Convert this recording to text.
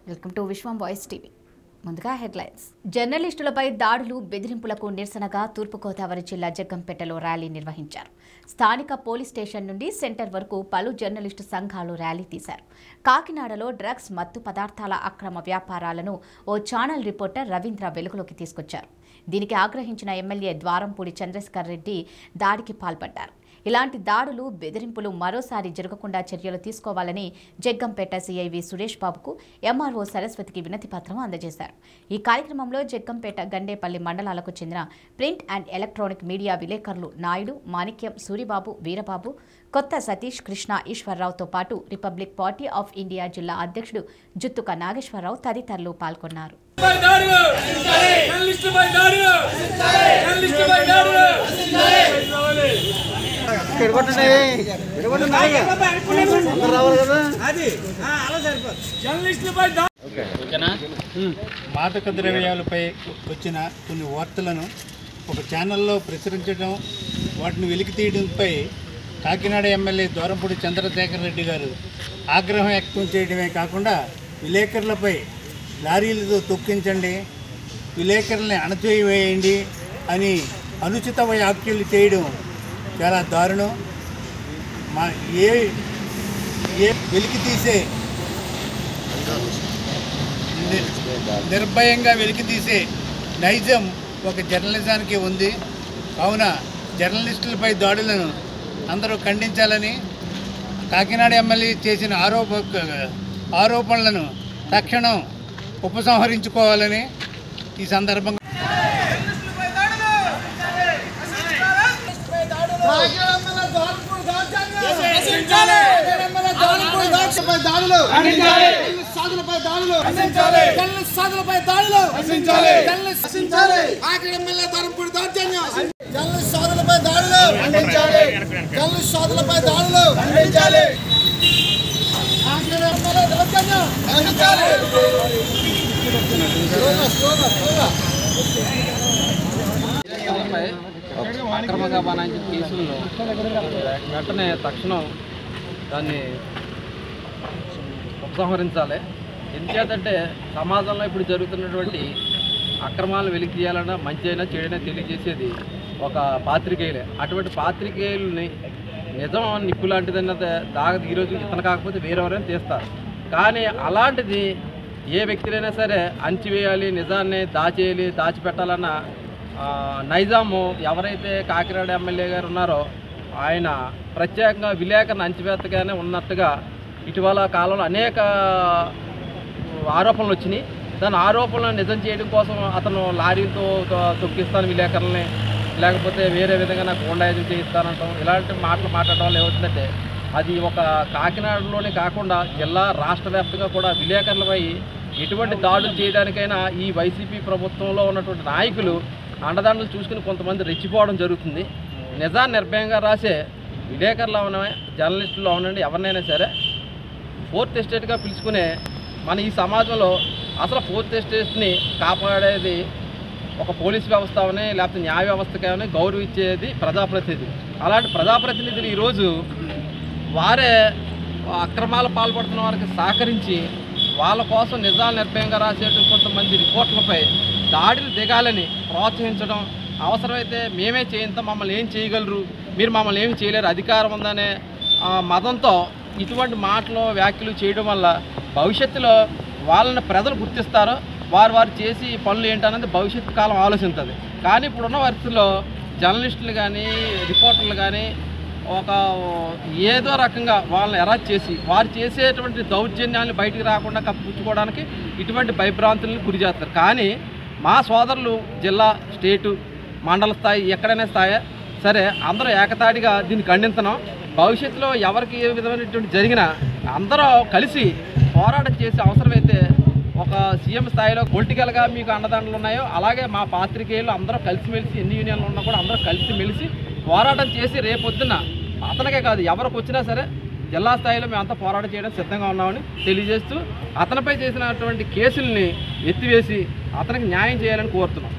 welcome to Vishwam voice TV ముందుగా headlines జర్నలిస్టులపై దాడులు బెదిరింపులకు నిరసనగా తూర్పుగోదావరి జిల్లా జగ్గంపేటలో ర్యాలీ నిర్వహించారు స్థానిక పోలీస్ స్టేషన్ నుండి సెంటర్ వరకు పలు జర్నలిస్టు సంఘాలు ర్యాలీ తీశారు కాకినాడలో డ్రగ్స్ మత్తు పదార్థాల అక్రమ వ్యాపారాలను ఓ ఛానల్ రిపోర్టర్ రవీంద్ర వెలుగులోకి తీసుకొచ్చారు దీనికి ఆగ్రహించిన ఎమ్మెల్యే ద్వారంపూడి చంద్రశేఖర్ రెడ్డి దాడికి పాల్పడ్డారు ఇలాంటి దాడులు బెదిరింపులు మరోసారి జరగకుండా చర్యలు తీసుకోవాలని జగ్గంపేట సీఐవి సురేష్ బాబుకు ఎంఆర్ఓ సరస్వతికి వినతి పత్రం అందజేశారు ఈ కార్యక్రమంలో జగ్గంపేట గండేపల్లి మండలాలకు చెందిన ప్రింట్ అండ్ ఎలక్ట్రానిక్ మీడియా విలేకరులు నాయుడు మాణిక్యం సూరిబాబు వీరబాబు కొత్త సతీష్ కృష్ణ ఈశ్వరరావుతో పాటు రిపబ్లిక్ పార్టీ ఆఫ్ ఇండియా జిల్లా అధ్యక్షుడు జుత్తుక నాగేశ్వరరావు తదితరులు పాల్గొన్నారు పై దాడులు జర్నలిస్టు పై దాడులు జర్నలిస్టు పై దాడులు జర్నలిస్టు పై దాడులు మాదక ద్రవ్యాలపై వచ్చిన కొన్ని వార్తలను ఒక ఛానల్లో ప్రచురించడం వాటిని వెలికి తీయడంపై కాకినాడ ఎమ్మెల్యే దూరంపూడి చంద్రశేఖర్ రెడ్డి గారు ఆగ్రహం వ్యక్తం చేయడమే కాకుండా విలేకరులపై లారీలతో తొక్కించండి విలేకరుల్ని అణచివేయండి అని అనుచిత వ్యాఖ్యలు చేయడం చాలా దారుణం మా ఏ ఏ వెలికి తీసే ని- నిర్భయంగా వెలికి తీసే నైజం ఒక జర్నలిజానికి ఉంది కావున జర్నలిస్టులపై దాడులను అందరూ ఖండించాలని కాకినాడ ఎమ్మెల్యే చేసిన ఆరోప ఆరోపణలను తక్షణం ఉపసంహరించుకోవాలని ఈ సందర్భంగా దాడులు సాధులపై దాడులు జర్నలిస్ట్ సాధులపై దాడులు జర్నలిస్ట్ ఆఖరి ఎమ్మెల్యే తరంపూడి దౌర్జన్యం జర్నలిస్ట్ సాధులపై దాడులు జర్నలిస్ట్ సాధులపై దాడులు ఆఖరి ఎమ్మెల్యే దౌర్జన్యం పై అక్రమంగా బనాయించిన కేసుల్లో వెంటనే తక్షణం దాన్ని ఉపసంహరించాలి ఎందుచేతంటే సమాజంలో ఇప్పుడు జరుగుతున్నటువంటి అక్రమాలు వెలికి తీయాలన్నా మంచి అయినా చెడైనా తెలియజేసేది ఒక పాత్రికేయులే అటువంటి పాత్రికేయుల్ని నిజం నిప్పు లాంటిదన్నది దాగదు ఈరోజు ఇతను కాకపోతే వేరెవరైనా తీస్తారు కానీ అలాంటిది ఏ వ్యక్తినైనా సరే అంచివేయాలి నిజాన్ని దాచేయాలి దాచిపెట్టాలన్న ఆ, నైజాము ఎవరైతే కాకినాడ ఎమ్మెల్యే గారు ఉన్నారో ఆయన ప్రత్యేకంగా విలేకరణ అంచివేత్తగానే ఉన్నట్టుగా ఇటీవల కాలంలో అనేక ఆరోపణలు వచ్చినాయి దాని ఆరోపణలను నిజం చేయడం కోసం అతను లారీలతో తొ- తొక్కిస్తాను విలేకరులని లేకపోతే వేరే విధంగా నాకు గుండాయుధం చేయిస్తానంటాం ఇలాంటి మాటలు మాట్లాడడం వల్ల ఏమవుతుందంటే అది ఒక కాకినాడలోనే కాకుండా జిల్లా రాష్ట్ర వ్యాప్తంగా కూడా విలేకరులపై ఎటువంటి దాడులు చేయడానికైనా ఈ వైసీపీ ప్రభుత్వంలో ఉన్నటువంటి నాయకులు అండదండలు చూసుకుని కొంతమంది రెచ్చిపోవడం జరుగుతుంది నిజాన్ని నిర్భయంగా రాసే విలేకరులు అవనమే జర్నలిస్టులు అవనండి ఎవరినైనా సరే ఫోర్త్ ఎస్టేట్గా పిలుచుకునే మన ఈ సమాజంలో అసలు ఫోర్త్ ఎస్టేట్ని కాపాడేది ఒక పోలీస్ వ్యవస్థ అవని లేకపోతే న్యాయ వ్యవస్థ కానీ గౌరవించేది ప్రజాప్రతినిధి అలాంటి ప్రజాప్రతినిధులు ఈరోజు వారే అక్రమాలు పాల్పడుతున్న వారికి సహకరించి వాళ్ళ కోసం నిజాలు నిర్భయంగా రాసేటువంటి కొంతమంది రిపోర్ట్లపై దాడులు దిగాలని ప్రోత్సహించడం అవసరమైతే మేమే చేయంత మమ్మల్ని ఏం చేయగలరు మీరు మమ్మల్ని ఏమి చేయలేరు అధికారం ఉందనే ఆ, మదంతో ఇటువంటి మాటలు వ్యాఖ్యలు చేయడం వల్ల భవిష్యత్తులో వాళ్ళని ప్రజలు గుర్తిస్తారు వారు వారు చేసి పనులు ఏంటన్నది భవిష్యత్తు కాలం ఆలోచిస్తుంది కానీ ఇప్పుడున్న పరిస్థితుల్లో జర్నలిస్టులు కానీ రిపోర్టర్లు కానీ ఒక ఏదో రకంగా వాళ్ళని ఎరాజ్ చేసి వారు చేసేటువంటి దౌర్జన్యాన్ని బయటికి రాకుండా కప్పించుకోవడానికి ఇటువంటి భయభ్రాంతులను గురి చేస్తారు కానీ మా సోదరులు జిల్లా స్టేటు మండల స్థాయి ఎక్కడైనా స్థాయి సరే అందరూ ఏకతాటిగా దీన్ని ఖండించడం భవిష్యత్తులో ఎవరికి ఏ విధమైనటువంటి జరిగినా అందరూ కలిసి పోరాటం చేసే అవసరమైతే ఒక సీఎం స్థాయిలో పొలిటికల్గా మీకు అండదండలు ఉన్నాయో అలాగే మా పాత్రికేయులు అందరూ కలిసిమెలిసి ఎన్ని యూనియన్లు ఉన్నా కూడా అందరూ కలిసిమెలిసి పోరాటం చేసి రేపొద్దున అతనికే కాదు ఎవరికి వచ్చినా సరే జిల్లా స్థాయిలో మేమంతా పోరాటం చేయడం సిద్ధంగా ఉన్నామని తెలియజేస్తూ అతనిపై చేసినటువంటి కేసుల్ని ఎత్తివేసి అతనికి న్యాయం చేయాలని కోరుతున్నాం